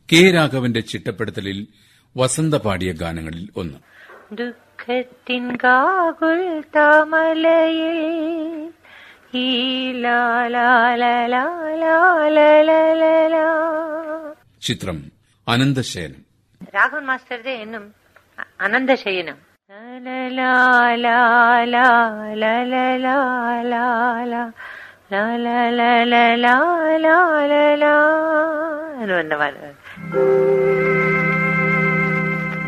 K രാഘവന്റെ ചിട്ടപ്പെടുത്തലിൽ വസന്ത പാടിയ ഗാനങ്ങളിൽ ഒന്ന് ദുഃഖത്തിൻ കാകുൽ താമലയിൽ ഈ ലാലാലാലാലാലാലാ. ചിത്രം അനന്തശയനം രാഘവൻ മാസ്റ്ററുടെ എന്നും അ- അനന്തശയനം ലാലാലാലാലാലാലാലാലാലാലാലാലാ എന്ന് പറഞ്ഞ പാട്ട്